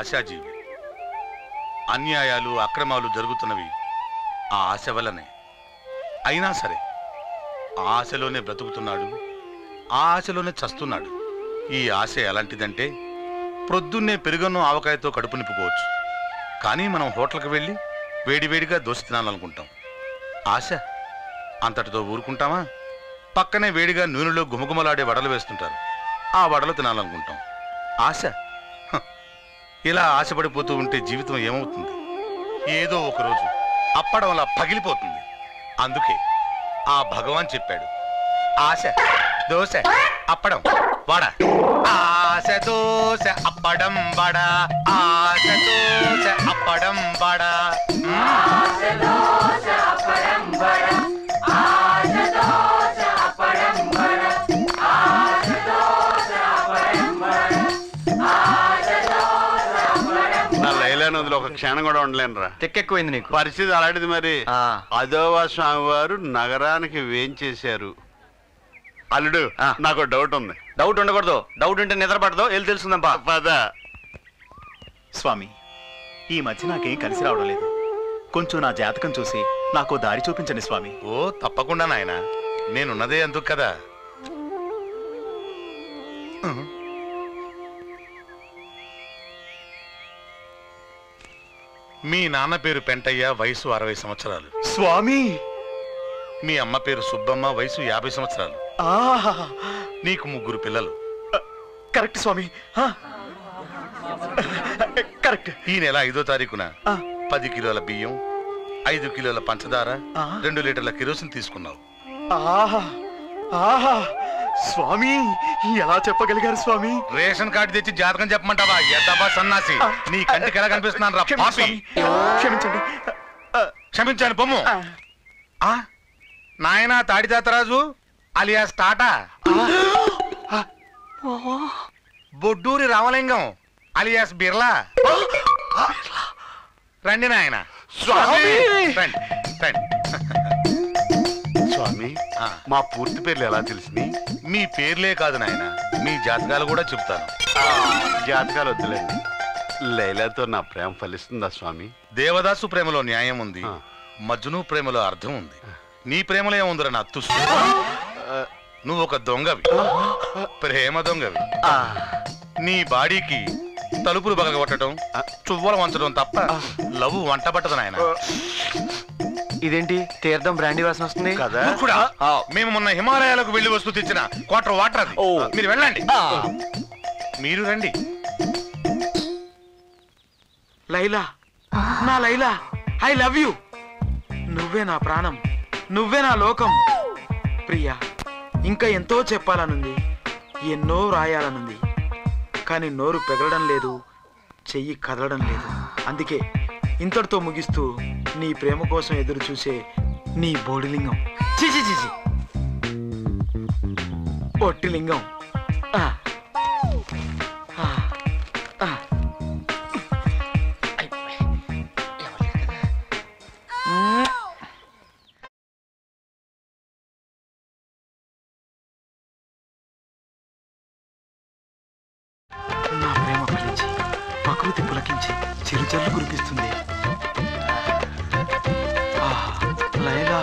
ఆశాజీవి అన్యాయాలు అక్రమాలు జరుగుతున్నవి ఆ ఆశ వల్లనే అయినా సరే ఆ ఆశలోనే బ్రతుకుతున్నాడు ఆ ఆశలోనే చస్తున్నాడు ఈ ఆశ ఎలాంటిదంటే ప్రొద్దున్నే పెరుగన్నం ఆవకాయతో కడుపు నింపుకోవచ్చు కానీ మనం హోటల్కి వెళ్ళి వేడివేడిగా దోశ తినాలనుకుంటాం ఆశ అంతటితో ఊరుకుంటామా పక్కనే వేడిగా నూనెలో గుమగుమలాడే వడలు వేస్తుంటారు ఆ వడలు తినాలనుకుంటాం ఆశ హ, ఇలా ఆశపడిపోతూ ఉంటే జీవితం ఏమవుతుంది ఏదో ఒకరోజు అప్పడంలా పగిలిపోతుంది అందుకే ఆ భగవాన్ చెప్పాడు ఆశ దోశ అప్పడం వడ ఆశ దోశ అప్పడం వడ ఆశ దోశ అప్పడం వడ నా లైలా నదిలో ఒక క్షణం కూడా ఉండలేను రా తెక్కెక్కువైంది నీకు పరిస్థితి అలాంటిది మరి ఆ. అదోవా స్వామి వారు నగరానికి వేంచేశారు అల్లుడు ఆ. నాకు డౌట్ ఉంది డౌట్ ఉండకూడదు డౌట్ ఉంటే నిద్ర పడదు వెళ్ళి తెలుసుకుందాం పా పద స్వామి ఈ మధ్య నాకేం కలిసి రావడం లేదు కొంచెం నా జాతకం చూసి నాకు దారి చూపించండి స్వామి ఓ తప్పకుండా నాయన నేనున్నదే అందుకు కదా మీ నాన్న పేరు పెంటయ్య వయసు అరవై సంవత్సరాలు స్వామి మీ అమ్మ పేరు సుబ్బమ్మ వయసు యాభై సంవత్సరాలు ఆహా నీకు ముగ్గురు పిల్లలు కరెక్ట్ స్వామి ఆ. కరెక్ట్ ఈ నెల ఐదో తారీఖున ఆ. పది కిలోల బియ్యం ఐదు కిలోల పంచదార ఆ. రెండు లీటర్ల కిరోసిన్ తీసుకున్నావు ఆహా ఆహా స్వామి ఎలా చెప్పగలిగారు స్వామి రేషన్ కార్డు తెచ్చి జాతకం చెప్పమంటావా ఎద్దబా సన్నాసి ఆ. నీ కంటికి ఎలా కనిపిస్తున్నాను రా క్షమించండి పాపి స్వామి. క్షమించండి ఆ, క్షమించాను పొమ్ము ఆ. ఆ? నాయనా తాడితాతరాజు అలియాస్ టాటా బొడ్డూరి రామలింగం అలియాస్ బిర్లా రండి నాయన స్వామి! రండి రండి స్వామి ఆ. మా పూర్తి పేర్లు ఎలా తెలిసింది మీ పేర్లే కాదు నాయన మీ జాతకాలు కూడా చెప్తాను జాతకాలు వద్దులేండి లైలాతో నా ప్రేమ ఫలిస్తుందా స్వామి దేవదాసు ప్రేమలో న్యాయం ఉంది ఆ. మజ్ను ప్రేమలో అర్థం ఉంది నీ ప్రేమలో ఏముందిరా నా తుస్సు నువ్వు ఒక దొంగవి ప్రేమ దొంగవి ఆ, నీ బాడీకి తలుపులు బగల కొట్టడం చువ్వలు వంచడం తప్ప లవ్ వంట పట్టదు నాయన ఇదేంటి తీర్థం బ్రాండీ వాసన వస్తుంది కదా మూర్ఖుడా, మేము మొన్న హిమాలయాలకు వెళ్లి వస్తూ తెచ్చిన క్వార్టర్ వాటర్ అది ఓ. మీరు వెళ్ళండి మీరు రండి లైలా నా లైలా ఐ లవ్ యు నువ్వే నా ప్రాణం నువ్వే నా లోకం ప్రియా ఇంకా ఎంతో చెప్పాలనుంది ఎన్నో రాయాలనుంది కానీ నోరు పెగలడం లేదు చెయ్యి కదలడం లేదు అందుకే ఇంతటితో ముగిస్తూ నీ ప్రేమ కోసం ఎదురు చూసే నీ బోడిలింగం చిచి చిచి పొట్టి లింగం ఆ. ఆ. ఆ. నా ప్రేమ ఫలించి ప్రకృతి పులకించి చిరుజల్లు కురిపిస్తుంది ఆహా, లైలా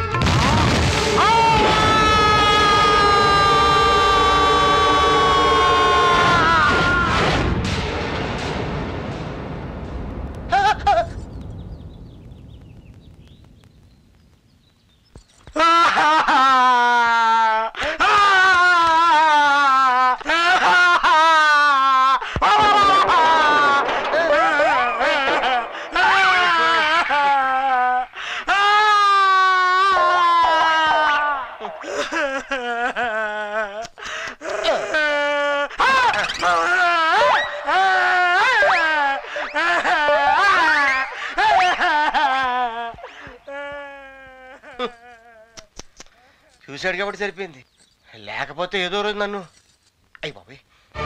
చూశాడు కాబట్టి సరిపోయింది లేకపోతే ఏదో రోజు నన్ను అయ్యి బాబాయ్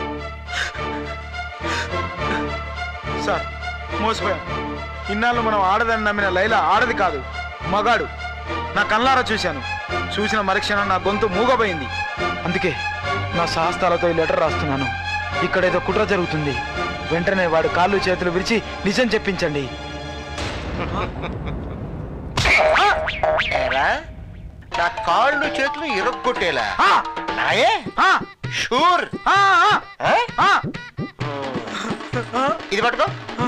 సార్ మోసపోయాం ఇన్నాళ్ళు మనం ఆడదని నమ్మిన లైలా ఆడది కాదు మగాడు నా కళ్ళారా చూశాను చూసిన మరుక్షణం నా గొంతు మూగపోయింది అందుకే నా శాస్త్రాలతో ఈ లెటర్ రాస్తున్నాను ఇక్కడేదో కుట్ర జరుగుతుంది వెంటనే వాడు కాళ్ళు చేతులు విరిచి నిజం చెప్పించండి ఏరా, నా కాళ్ళు చేతులు ఇరగొట్టేలా ఆ! నాయే ఆ! షూర్ ఆ! ఆ! ఆ? ఆ! ఇది పట్టుకో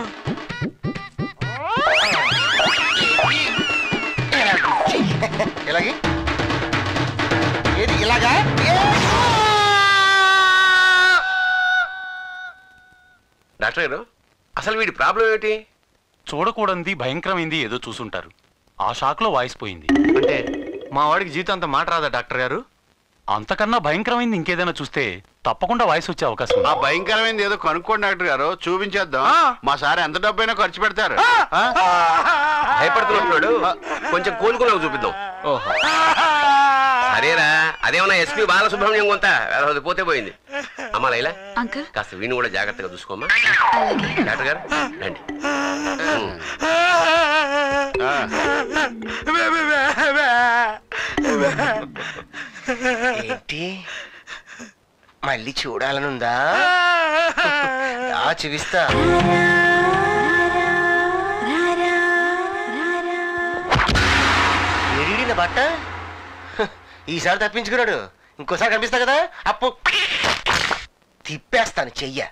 ఇలాగే ఏది ఇలాగా ఏ! డాక్టర్ గారు అసలు వీడి ప్రాబ్లం ఏమిటి చూడకూడనిది భయంకరమైంది ఏదో చూసుంటారు ఆ షాక్ లో వాయిస్ పోయింది అంటే మా వాడికి జీతం అంత మాట రాదా డాక్టర్ గారు అంతకన్నా భయంకరమైంది ఇంకేదైనా చూస్తే తప్పకుండా వాయిస్ వచ్చే అవకాశం ఆ ఉంది భయంకరమైనది ఏదో కనుక్కోండి డాక్టర్ గారు చూపించేద్దాం ఆ. మా సార్ ఎంత డబ్బైనా ఖర్చు పెడతారు ఆ? భయపడుతున్నాడు కొంచెం కోలుకున్నావు చూపిద్దాం ఓహో అదేరా అదేమన్నా ఎస్పీ బాలసుబ్రహ్మణ్యం కొంత అది పోతే పోయింది అమ్మా లైలా అంకుల్ కాస్త వీణు కూడా జాగ్రత్తగా చూసుకోమ్మా అలాగే డాక్టర్ గారు రండి ఉమ్. ఆ. ఏంటి మళ్ళీ చూడాలనుందా రా చూపిస్తా ఏడీడిన బట్ట హ, ఈసారి తప్పించుకున్నాడు ఇంకోసారి కనిపిస్తా కదా అప్పు తిప్పేస్తాను చెయ్య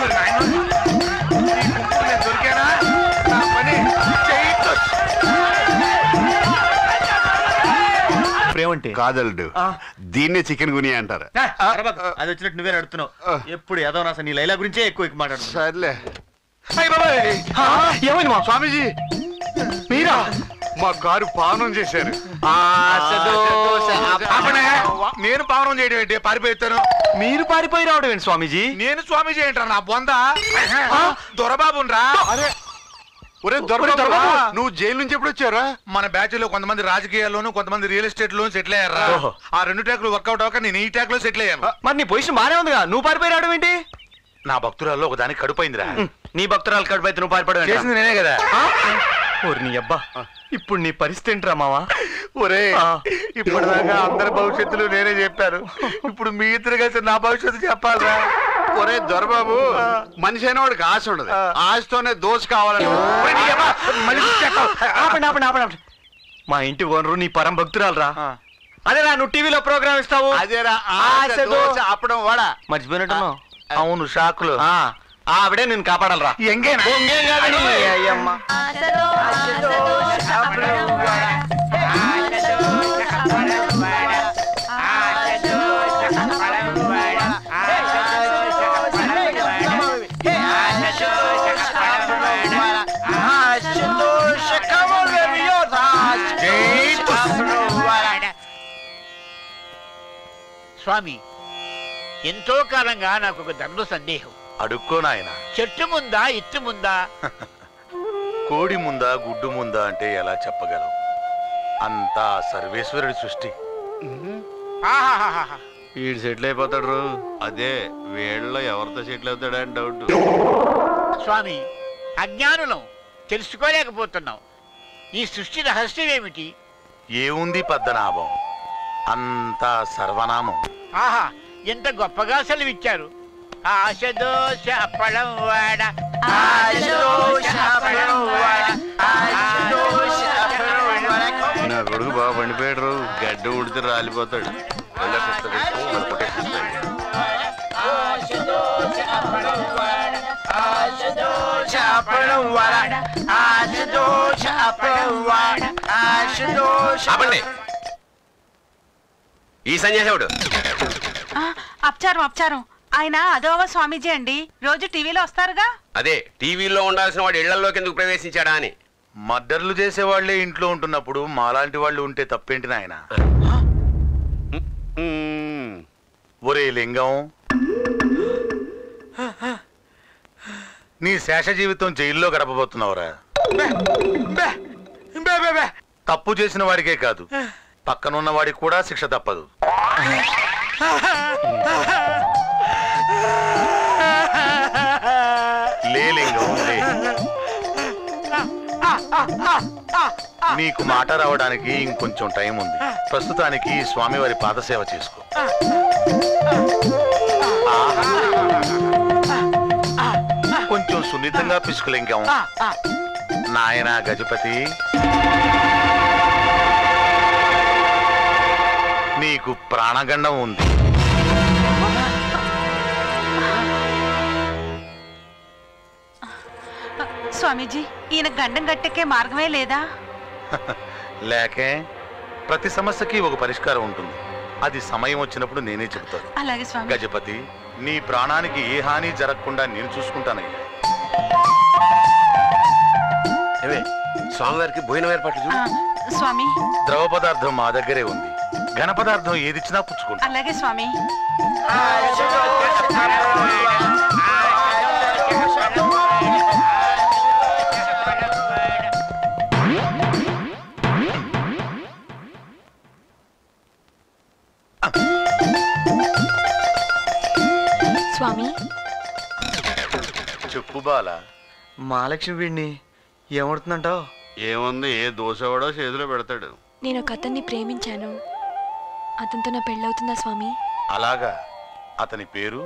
దొరికానా నా పని చెయ్యి ప్రేమంటే కాదలుడు దీన్నే చికెన్ గుని అంటారు అది వచ్చినట్టు నువ్వే నడుతున్నావు ఎప్పుడు ఏదో నా నీ లైలా గురించే ఎక్కువ ఎక్కువ మాట్లాడుతున్నావు సర్లే అయ్ బాబాయ్. ఏమైంది మా స్వామీజీ మీరా మా కారు పావనం చేశారు ఆపనే. నేను పావనం చేయడం ఏంటి పారిపోతాను మీరు పారిపోయి రావడం ఏంటి స్వామీజీ నేను స్వామీజీ ఏంట్రా నా బొంద దొరబాబురా ఒరే దొరబాబు నువ్వు జైలు నుంచి ఎప్పుడు వచ్చారా మన బ్యాచ్ లో కొంతమంది రాజకీయాల్లోను కొంతమంది రియల్ ఎస్టేట్ లోను సెటిల్ అయ్యారా ఓహో. ఆ రెండు ట్యాక్లు వర్కౌట్ అవ్వక నేను ఈ ట్యాక్ లో సెటిల్ అయ్యాను మరి నీ పొజిషన్ బానే ఉందిగా నువ్వు పారిపోయి రావడం ఏంటి నా భక్తురాల్లో ఒక దానికి కడుపైందిరా నీ భక్తురాలు కడుపైతే నువ్వు పారిపోవడం చేసింది నేనే కదా ఓరి నీ అబ్బా ఇప్పుడు నీ పరిస్థితి ఏంట్రా మావా ఒరే ఆ. ఇప్పటిదాకా అందరి భవిష్యత్తులు నేనే చెప్పాను ఇప్పుడు మీ ఇద్దరు కలిసి నా భవిష్యత్తు చెప్పాలరా ఒరే దొరబాబు మనిషి అయిన వాడికి ఆశ ఉండదు ఆశతోనే దోశ కావాలని ఒరే, నీ అబ్బా, మనిషి చెక్కవు. ఆపండి ఆపండి ఆపండి ఆపండి. మా ఇంటి ఓనరు నీ పరం భక్తురాలు రా ఆ. అదేరా నువ్వు టీవీలో ప్రోగ్రామ్ ఇస్తావు అదేరా ఆశ ఆశ దోశ. దోశ అప్పడం వడ మర్చిపోయినట్టున్నావు అవును షాకులు ఆ, ఆవిడే నేను కాపాడాలరా ఎంగేనా ఇంకేం కాదు నీ అయ్యమ్మ. స్వామి ఎంతో కాలంగా నాకు ఒక దండు సందేహం అడుక్కో నాయన చెట్టు ముందా ఇత్తు ముందా కోడి ముందా గుడ్డు ముందా అంటే ఎలా చెప్పగలం అంతా సర్వేశ్వరుడి సృష్టి ఆహాహాహా. వీడు సెటిల్ అయిపోతాడు రో. అదే వీళ్ళలో ఎవరితో సెటిల్ అవుతాడని డౌట్ స్వామి అజ్ఞానులం తెలుసుకోలేకపోతున్నాం ఈ సృష్టి రహస్యం ఏమిటి ఏముంది పద్మనాభం అంతా సర్వనామం ఆహా ఎంత గొప్పగా సెలవిచ్చారు ఆశ దోష అప్పడం వాడ ఆశ దోష అప్పడం వాడ ఆశ దోష అప్పడం వాడ. నా కొడుకు బాగా పండిపోయాడు రావు. గడ్డ ఉడితే రాలిపోతాడు అందరూ సిస్టర్ తీసుకొని మన కొటేషన్ ఇస్తాండి. ఆపండి ఈ సన్యాసేవుడు అపచారం అపచారం ఆయన అదోవ స్వామీజీ అండి రోజు టీవీలో వస్తారుగా అదే టీవీలో ఉండాల్సిన వాడు ఇళ్లలోకి ఎందుకు ప్రవేశించాడా అని మర్డర్లు చేసేవాళ్లే ఇంట్లో ఉంటున్నప్పుడు మాలాంటి వాళ్ళు ఉంటే తప్పేంటి నాయన మ్మ్. ఒరే లింగం నీ శేష జీవితం జైల్లో గడపబోతున్నావురా బే, బే, బే, బే. తప్పు చేసిన వాడికే కాదు పక్కనున్న వాడికి కూడా శిక్ష తప్పదు లే లింగం లే నీకు మాట రావడానికి ఇంకొంచెం టైం ఉంది ప్రస్తుతానికి స్వామివారి పాదసేవ చేసుకో కొంచెం సున్నితంగా పిసుకులింగం ఆ, ఆ. నాయన గజపతి నీకు ప్రాణగండం ఉంది స్వామీజీ ఈయన గండం గట్టెక్కే మార్గమే లేదా లేకే ప్రతి సమస్యకి ఒక పరిష్కారం ఉంటుంది అది సమయం వచ్చినప్పుడు నేనే చెబుతాను అలాగే స్వామి గజపతి నీ ప్రాణానికి ఏ హాని జరగకుండా నేను చూసుకుంటానయ్యా ఏమే స్వామివారికి భోజనం ఏర్పాట్లు చూడు ఆ, స్వామి ద్రవ పదార్థం మా దగ్గరే ఉంది ఘన పదార్థం ఏదిచ్చినా పుచ్చుకుంటా అలాగే స్వామి స్వామి చెప్పు బాల మహాలక్ష్మి వీడిని ఏమవుతుందంటావు ఏముంది ఏ దోశవాడో చేతిలో పెడతాడు నేను ఒక అతన్ని ప్రేమించాను అతనితో నా పెళ్ళవుతుందా స్వామి అలాగా అతని పేరు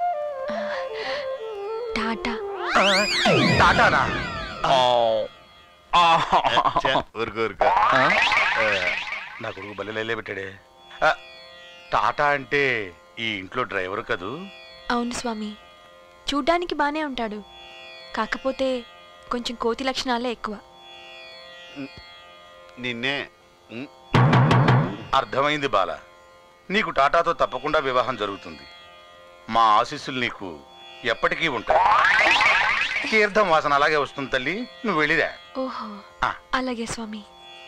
టాటా టాటానా ఛే, ఊరుకో ఊరుకో నా కొడుకు బలి లైలే పెట్టాడే ఆ, టాటా అంటే ఈ ఇంట్లో డ్రైవర్ కదూ అవును స్వామి చూడ్డానికి బానే ఉంటాడు కాకపోతే కొంచెం కోతి లక్షణాలే ఎక్కువ నిన్నే ఉమ్, అర్థమైంది బాల నీకు టాటాతో తప్పకుండా వివాహం జరుగుతుంది మా ఆశీస్సులు నీకు ఎప్పటికీ ఉంటాయి తీర్థం వాసన అలాగే వస్తుంది తల్లి నువ్వు వెళ్ళిరా ఓహో ఆ. అలాగే స్వామి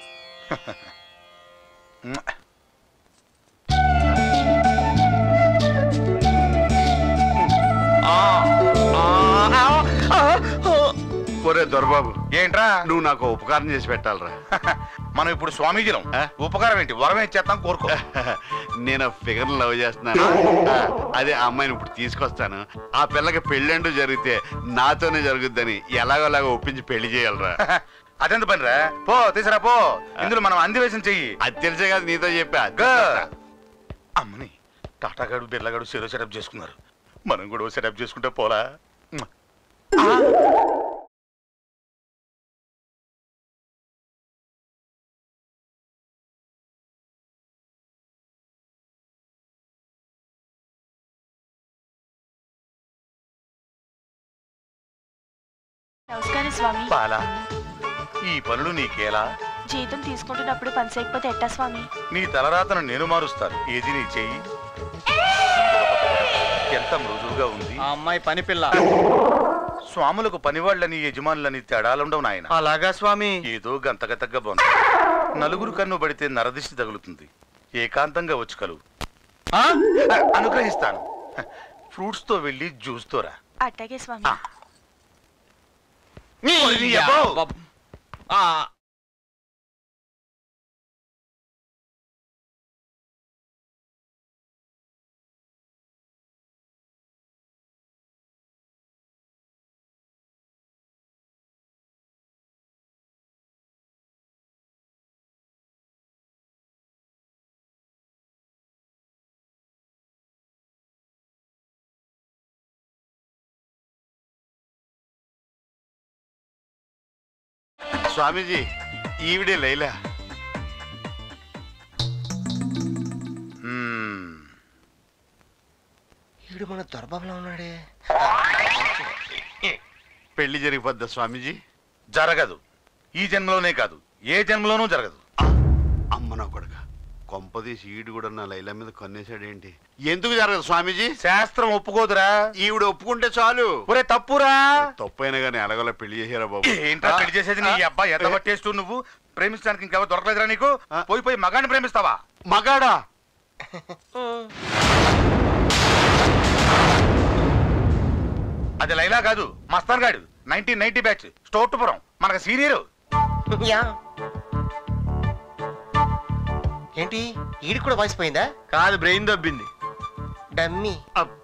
ఒరే దొరబాబు ఏంట్రా నువ్వు నాకు ఉపకారం చేసి పెట్టాలరా మనం ఇప్పుడు స్వామీజీలం ఆ? ఉపకారం ఏంటి వరం ఏం చేస్తాం కోరుకో నేను ఫిగర్ లవ్ చేస్తున్నాను ఆ, అదే ఆ అమ్మాయిని ఇప్పుడు తీసుకొస్తాను ఆ పిల్లకి పెళ్ళంటూ జరిగితే నాతోనే జరుగుద్దని ఎలాగోలాగో ఒప్పించి పెళ్లి చేయాలరా అదెంత పనిరా పో తీసురా పో ఇందులో మనం అంది వేసిన చెయ్యి అది తెలిసే కదా నీతో చెప్పా గా. అమ్మని టాటాగాడు బిర్లాగాడు సెరో సెటప్ చేసుకున్నారు మనం కూడా సెటప్ చేసుకుంటే పోలా నమస్కారం స్వామి బాలా ఈ పనులు నీకేలా జీతం తీసుకుంటున్నప్పుడు పని చేయకపోతే ఎట్టా స్వామి నీ తలరాతను నేను మారుస్తాను ఏది నీ చెయ్యి ఎంత మృదువుగా ఉంది ఆ అమ్మాయి పని పిల్ల స్వాములకు పనివాళ్ళని యజమానులని తేడాలుండవు నాయన అలాగా స్వామి ఏదో గంతగతగ్గ బాగుంది నలుగురు కన్ను పడితే నరదిష్టి తగులుతుంది ఏకాంతంగా వచ్చి కలువు ఆ? అనుగ్రహిస్తాను ఫ్రూట్స్ తో వెళ్ళి జ్యూస్ తో రా అట్టాగే స్వామి ఆ. ఓరి నీ అబ్బో. ఆ, స్వామీజీ ఈవిడే లైలా మ్మ్. ఈడు మన దొరబాబులో ఉన్నాడే పెళ్లి జరిగిపోద్దా స్వామీజీ జరగదు ఈ జన్మలోనే కాదు ఏ జన్మలోనూ జరగదు అమ్మ నా కొడుక కొంపదీసి ఈడు కూడా నా లైలా మీద కన్నేశాడేంటి ఎందుకు జరగదు స్వామీజీ శాస్త్రం ఒప్పుకోదురా ఈవిడ ఒప్పుకుంటే చాలు ఒరే తప్పురా తప్పైనా కానీ ఎలాగోలా పెళ్లి చేశారా బాబు ఏంట్రా పెళ్లి చేసేది నీ అబ్బాయి ఎంత పట్టేస్తూ నువ్వు ప్రేమించడానికి ఇంకెవరు దొరకలేదురా నీకు ఆ. పోయి పోయి మగాన్ని ప్రేమిస్తావా మగాడా అది లైలా కాదు మస్తాన్ గాడు నైన్టీన్ నైన్టీ బ్యాచ్ స్టోట్టుపురం మనకు సీనియర్ యా ఏంటి ఈడికి కూడా వాయిస్ పోయిందా కాదు బ్రెయిన్ దబ్బింది డమ్మీ అప్.